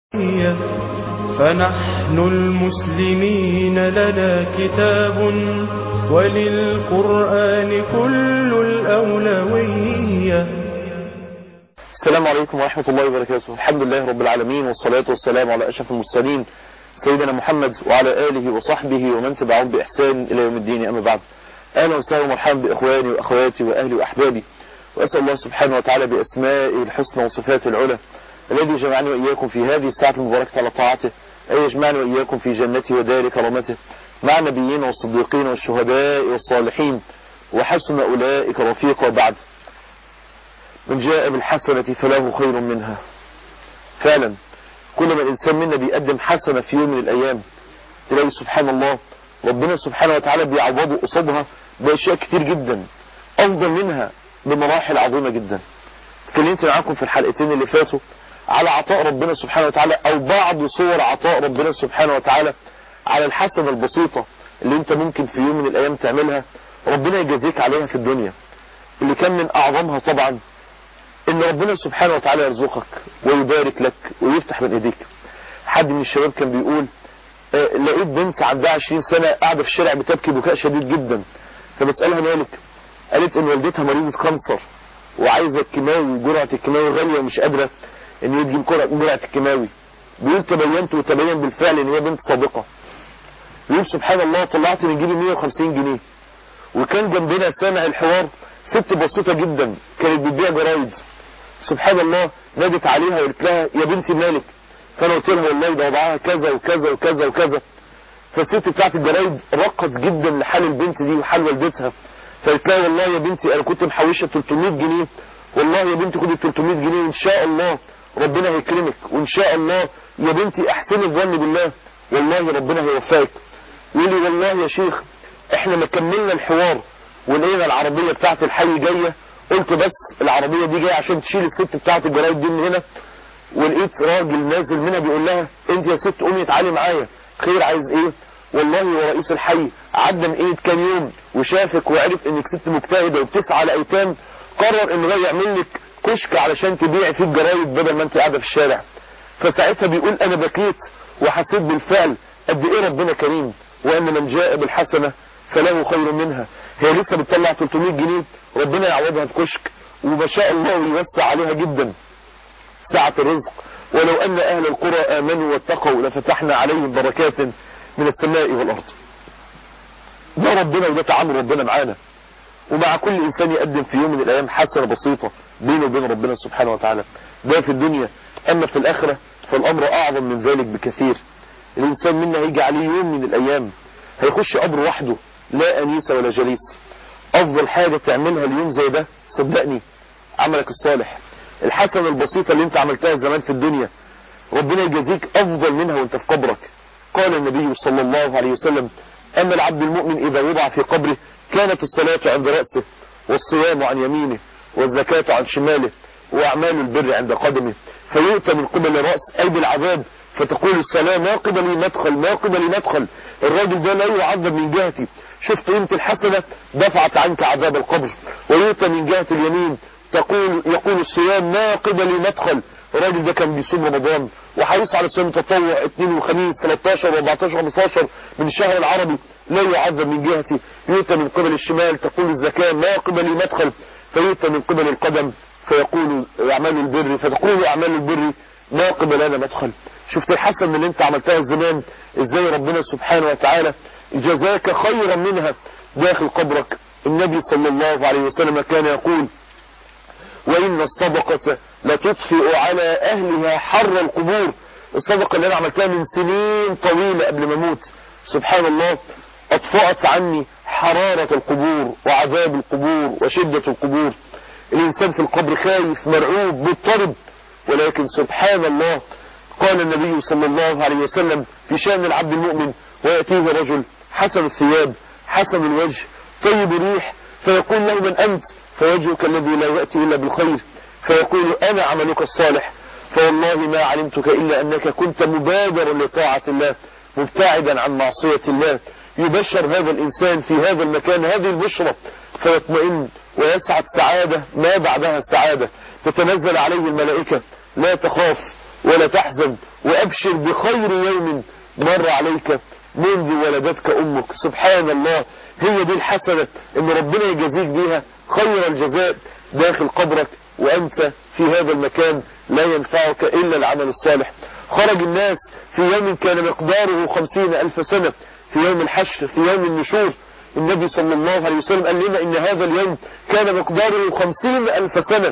فنحن المسلمين لنا كتاب وللقرآن كل الأولوية السلام عليكم ورحمة الله وبركاته الحمد لله رب العالمين والصلاة والسلام على أشرف المرسلين سيدنا محمد وعلى آله وصحبه ومن تبعهم بإحسان إلى يوم الدين أما بعد أهلا وسهلا ومرحبا بإخواني وأخواتي وأهلي وأحبابي وأسأل الله سبحانه وتعالى بأسمائه الحسنى وصفاته العلى الذي جمعني وإياكم في هذه الساعة المباركة على طاعته أي يجمعني وإياكم في جنته ودار كرامته مع النبيين والصديقين والشهداء والصالحين وحسن أولئك رفيقا بعد من جاء بالحسنة فله خير منها فعلا كل ما الإنسان منا بيقدم حسنة في يوم من الأيام تلاقي سبحان الله ربنا سبحانه وتعالى بيعوضه قصادها بأشياء كتير جدا أفضل منها بمراحل عظيمة جدا اتكلمت معاكم في الحلقتين اللي فاتوا على عطاء ربنا سبحانه وتعالى او بعض صور عطاء ربنا سبحانه وتعالى على الحسنة البسيطة اللي انت ممكن في يوم من الايام تعملها ربنا يجازيك عليها في الدنيا اللي كان من اعظمها طبعا ان ربنا سبحانه وتعالى يرزقك ويبارك لك ويفتح من ايديك حد من الشباب كان بيقول آه لقيت بنت عندها 20 سنة قاعدة في الشارع بتبكي بكاء شديد جدا فبسألها مالك قالت ان والدتها مريضة كانسر وعايزة الكيماوي جرعة الكيماوي غالية ومش قادرة ان يدي جرعة الكيماوي بيقول تبينت وتبين بالفعل ان هي بنت صادقة بيقول سبحان الله طلعت من جيبي 150 جنيه وكان جنبنا سامع الحوار ست بسيطة جدا كانت بتبيع جرايد سبحان الله نادت عليها وقلت لها يا بنتي مالك فانا قلت لها والله ده وضعها كذا وكذا وكذا وكذا فالست بتاعت الجرايد رقت جدا لحال البنت دي وحال والدتها فقلت لها والله يا بنتي انا كنت محوشه 300 جنيه والله يا بنتي خدي 300 جنيه وان شاء الله ربنا هيكرمك وان شاء الله يا بنتي احسني الظن بالله والله ربنا هيوفقك يقول لي والله يا شيخ احنا ما كملنا الحوار ولقينا العربية بتاعت الحي جاية قلت بس العربية دي جاية عشان تشيل الست بتاعت الجرايد دي من هنا ولقيت راجل نازل منها بيقول لها انت يا ست قومي تعالي معايا خير عايز ايه والله هو رئيس الحي عدى من ايد كام يوم وشافك وعرف انك ست مجتهدة وبتسعى لايتام قرر انه يعمل لك كشك علشان تبيع فيه الجرايد بدل ما انت قاعده في الشارع فساعتها بيقول انا بكيت وحسيت بالفعل قد ايه ربنا كريم وان من جاء بالحسنة فله خير منها هي لسه بتطلع 300 جنيه ربنا يعوضها بكشك وما شاء الله يوسع عليها جدا سعة الرزق ولو ان اهل القرى امنوا واتقوا لفتحنا عليهم بركات من السماء والارض ده ربنا وده تعامل ربنا معانا ومع كل انسان يقدم في يوم من الايام حسنة بسيطة بينه وبين ربنا سبحانه وتعالى ده في الدنيا اما في الاخرة فالامر اعظم من ذلك بكثير الانسان منا هيجي عليه يوم من الايام هيخش قبر وحده لا انيس ولا جليس افضل حاجة تعملها اليوم زي ده صدقني عملك الصالح الحسنة البسيطة اللي انت عملتها زمان في الدنيا ربنا يجازيك افضل منها وانت في قبرك قال النبي صلى الله عليه وسلم اما العبد المؤمن اذا وضع في قبره كانت الصلاة عند رأسه والصيام عن يمينه والزكاة عن شماله وأعمال البر عند قدمه فيؤتى من قبل الرأس أي بالعذاب فتقول الصلاة ما قبلي مدخل ما قبلي مدخل الراجل ده لا يعذب من جهتي شفت قيمة الحسنة دفعت عنك عذاب القبر ويؤتى من جهة اليمين تقول يقول الصيام ما قبلي مدخل الراجل ده كان بيصوم رمضان وحريص على صيام تطوع اثنين وخميس 13 و14 15 من الشهر العربي لا يعذب من جهتي يؤتى من قبل الشمال تقول الزكاة ما قبلي مدخل فيؤتى من قبل القدم فيقول اعمال البر فتقول اعمال البر ما قبل انا مدخل شفت الحسن اللي انت عملتها زمان ازاي ربنا سبحانه وتعالى جزاك خيرا منها داخل قبرك النبي صلى الله عليه وسلم كان يقول وإن الصدقة لتطفئ على أهلها حر القبور الصدقة اللي أنا عملتها من سنين طويلة قبل ما أموت سبحان الله أطفأت عني حرارة القبور وعذاب القبور وشدة القبور الإنسان في القبر خايف مرعوب مضطرب ولكن سبحان الله قال النبي صلى الله عليه وسلم في شأن العبد المؤمن ويأتيه رجل حسن الثياب حسن الوجه طيب الريح فيقول له من أنت فوجهك الذي لا يأتي إلا بالخير فيقول أنا عملك الصالح فوالله ما علمتك إلا أنك كنت مبادرا لطاعة الله مبتعدا عن معصية الله يبشر هذا الإنسان في هذا المكان هذه البشرة فيطمئن ويسعد سعادة ما بعدها السعادة تتنزل عليه الملائكة لا تخاف ولا تحزن وأبشر بخير يوم مر عليك منذ ولدتك أمك سبحان الله هي دي الحسنة ان ربنا يجازيك بيها خير الجزاء داخل قبرك وأنت في هذا المكان لا ينفعك إلا العمل الصالح خرج الناس في يوم كان مقداره خمسين ألف سنة في يوم الحشر في يوم النشور النبي صلى الله عليه وسلم قال لنا إن هذا اليوم كان مقداره خمسين ألف سنة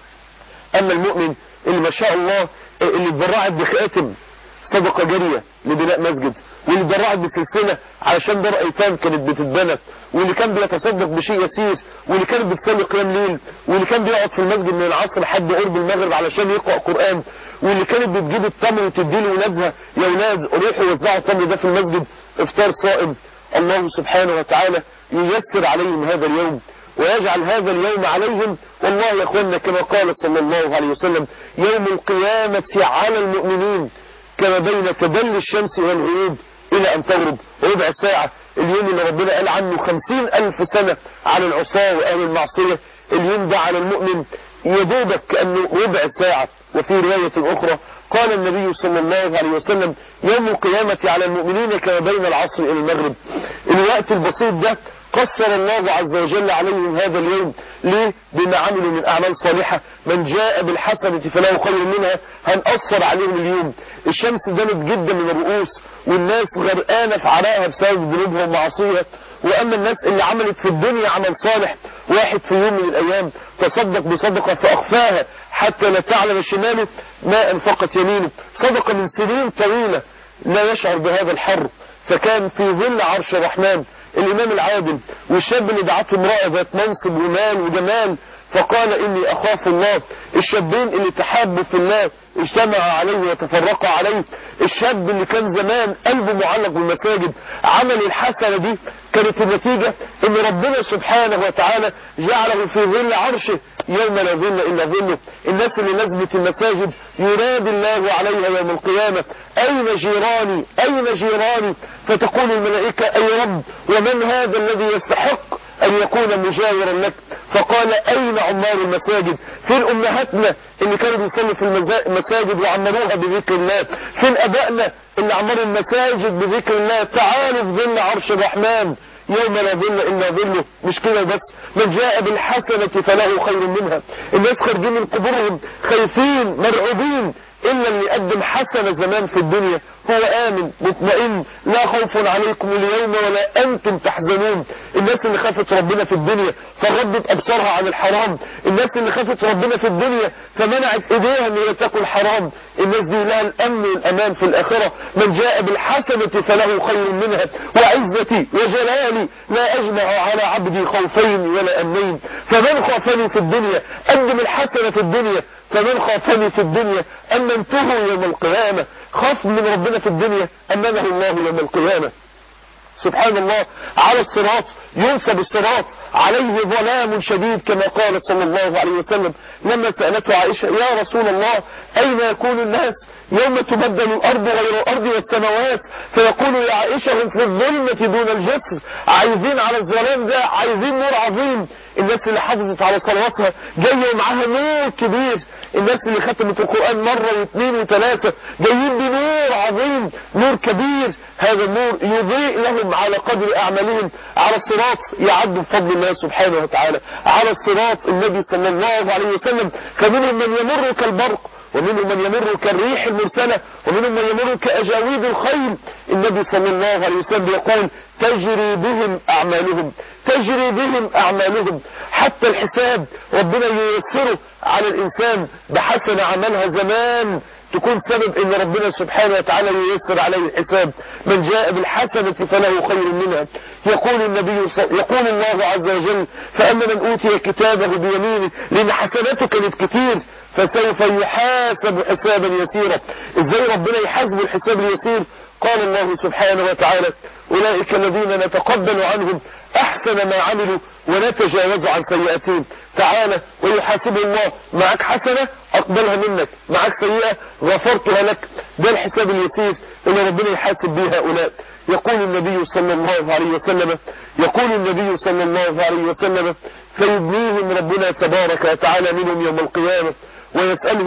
أما المؤمن اللي ما شاء الله اللي اتبرعت بخاتم صدقة جارية لبناء مسجد واللي اتبرعت بسلسلة علشان دار ايتام كانت بتتبنى واللي كان بيتصدق بشيء يسير واللي كانت بتصلي قيام ليل واللي كان بيقعد في المسجد من العصر لحد قرب المغرب علشان يقرأ قرآن واللي كانت بتجيب التمر وتديه لولادها يا ولاد روحوا وزعوا التمر ده في المسجد افطار صائم الله سبحانه وتعالى ييسر عليهم هذا اليوم ويجعل هذا اليوم عليهم والله يا اخوانا كما قال صلى الله عليه وسلم يوم القيامة على المؤمنين كما بين تدلي الشمس والغروب إلى أن تغرب ربع ساعة اليوم اللي ربنا قال عنه خمسين ألف سنة على العصاة وأهل المعصية اليوم ده على المؤمن يدوبك كأنه ربع ساعة وفي رواية أخرى قال النبي صلى الله عليه وسلم يوم القيامة على المؤمنين كما بين العصر إلى المغرب الوقت البسيط ده قصر الله عز وجل عليهم هذا اليوم ليه بما عملوا من أعمال صالحة من جاء بالحسنة فله خير منها هنأثر عليهم اليوم الشمس دمت جدا من الرؤوس والناس غرقانة في عرائها بسبب ذنوبها ومعاصيها وأما الناس اللي عملت في الدنيا عمل صالح واحد في يوم من الأيام تصدق بصدقة فأخفاها حتى لا تعلم شماله ما أنفقت يمينه صدقة من سنين طويلة لا يشعر بهذا الحر فكان في ظل عرش الرحمن الإمام العادل والشاب اللي دعته امرأة ذات منصب ومال وجمال فقال إني أخاف الله الشابين اللي تحابوا في الله اجتمعوا عليه وتفرقوا عليه الشاب اللي كان زمان قلبه معلق بالمساجد عمل الحسنة دي كانت النتيجة ان ربنا سبحانه وتعالى جعله في ظل عرشه يوم لا ظل إلا ظله الناس اللي نزلت المساجد يراد الله عليها يوم القيامة أين جيراني أين جيراني فتقول الملائكة أي رب ومن هذا الذي يستحق أن يكون مجاورا لك فقال أين عمار المساجد فين أمهاتنا اللي كانوا بيصلوا في المساجد وعمروها بذكر الله فين أبائنا اللي عمروا المساجد بذكر الله تعالوا في ظل عرش الرحمن يوم لا ظل إلا ظله مش كده بس من جاء بالحسنة فله خير منها الناس خارجين من قبورهم خايفين مرعوبين إلا اللي قدم حسنة زمان في الدنيا هو آمن مطمئن لا خوف عليكم اليوم ولا أنتم تحزنون الناس اللي خافت ربنا في الدنيا فغضت أبصارها عن الحرام الناس اللي خافت ربنا في الدنيا فمنعت إيديها أن هي تاكل حرام الناس دي لها الأمن والأمان في الآخرة من جاء بالحسنة فله خير منها وعزتي وجلالي لا أجمع على عبدي خوفين ولا أمنين فمن خافني في الدنيا قدم الحسنة في الدنيا فمن خافني في الدنيا أمنته يوم القيامة خاف من ربنا في الدنيا أمنه الله يوم القيامة سبحان الله على الصراط ينسب الصراط عليه ظلام شديد كما قال صلى الله عليه وسلم لما سألته عائشة يا رسول الله أين يكون الناس يوم تبدل الأرض غير الأرض والسماوات فيقول يا عائشة هم في الظلمة دون الجسر عايزين على الظلام ده عايزين نور عظيم الناس اللي حافظت على صلواتها جاية معاها نور كبير الناس اللي ختمت القرآن مرة واثنين وثلاثة جايين بنور عظيم نور كبير هذا النور يضيء لهم على قدر أعمالهم على الصراط يعد بفضل الله سبحانه وتعالى على الصراط النبي صلى الله عليه وسلم فمنهم من يمر كالبرق ومنهم من يمر كالريح المرسلة ومنهم من يمر كأجاويد الخيل النبي صلى الله عليه وسلم يقول تجري بهم أعمالهم تجري بهم أعمالهم حتى الحساب ربنا ييسره على الإنسان بحسن عملها زمان تكون سبب ان ربنا سبحانه وتعالى ييسر عليه الحساب من جاء بالحسنة فله خير منها يقول النبي صل... يقول الله عز وجل فأما من أوتي كتابه بيمينه لأن حسناته كانت كتير فسوف يحاسب حسابا يسيرا ازاي ربنا يحاسب الحساب اليسير قال الله سبحانه وتعالى أولئك الذين نتقبل عنهم أحسن ما عملوا ونتجاوز عن سيئاتهم تعالى ويحاسب الله معك حسنة أقبلها منك معك سيئة غفرتها لك ده الحساب اليسير اللي ربنا يحاسب به هؤلاء يقول النبي صلى الله عليه وسلم يقول النبي صلى الله عليه وسلم فيبنيهم ربنا تبارك وتعالى منهم يوم القيامة ويسألهم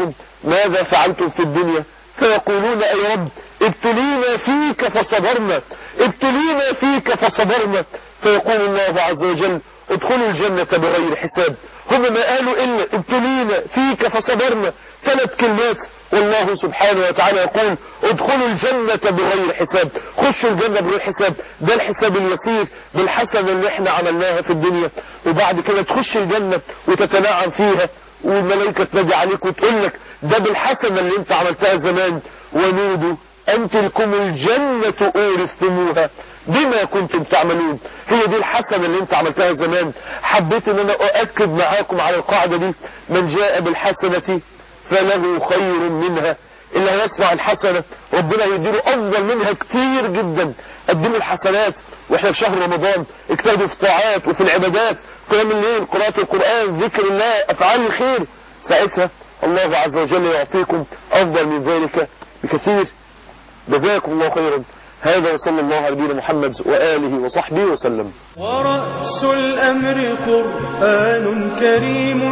ماذا فعلتم في الدنيا فيقولون أي رب ابتلينا فيك فصبرنا ابتلينا فيك فصبرنا فيقول الله عز وجل ادخلوا الجنة بغير حساب هم ما قالوا إلا ابتلينا فيك فصبرنا ثلاث كلمات والله سبحانه وتعالى يقول ادخلوا الجنة بغير حساب خشوا الجنة بغير حساب ده الحساب اليسير بالحسنة اللي احنا عملناها في الدنيا وبعد كده تخش الجنة وتتنعم فيها والملائكة تنادي عليك وتقول لك ده بالحسنة اللي انت عملتها زمان ونودوا أن تلكم الجنة أورثتموها بما كنتم تعملون هي دي الحسنة اللي انت عملتها زمان حبيت ان انا أؤكد معاكم على القاعدة دي من جاء بالحسنة فله خير منها اللي هيصنع الحسنة ربنا يديله أفضل منها كتير جدا قدموا الحسنات واحنا في شهر رمضان اجتهدوا في الطاعات وفي العبادات قيام الليل قراءة القرآن ذكر الله أفعال الخير ساعتها الله عز وجل يعطيكم أفضل من ذلك بكثير جزاكم الله خيرا هذا وصلى الله على نبينا محمد وآله وصحبه وسلم ورأس الأمر قرآن كريم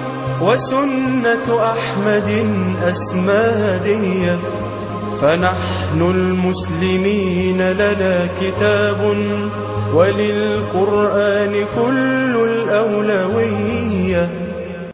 وسنة أحمد أسمى هدية فنحن المسلمين لنا كتاب وللقرآن كل الأولوية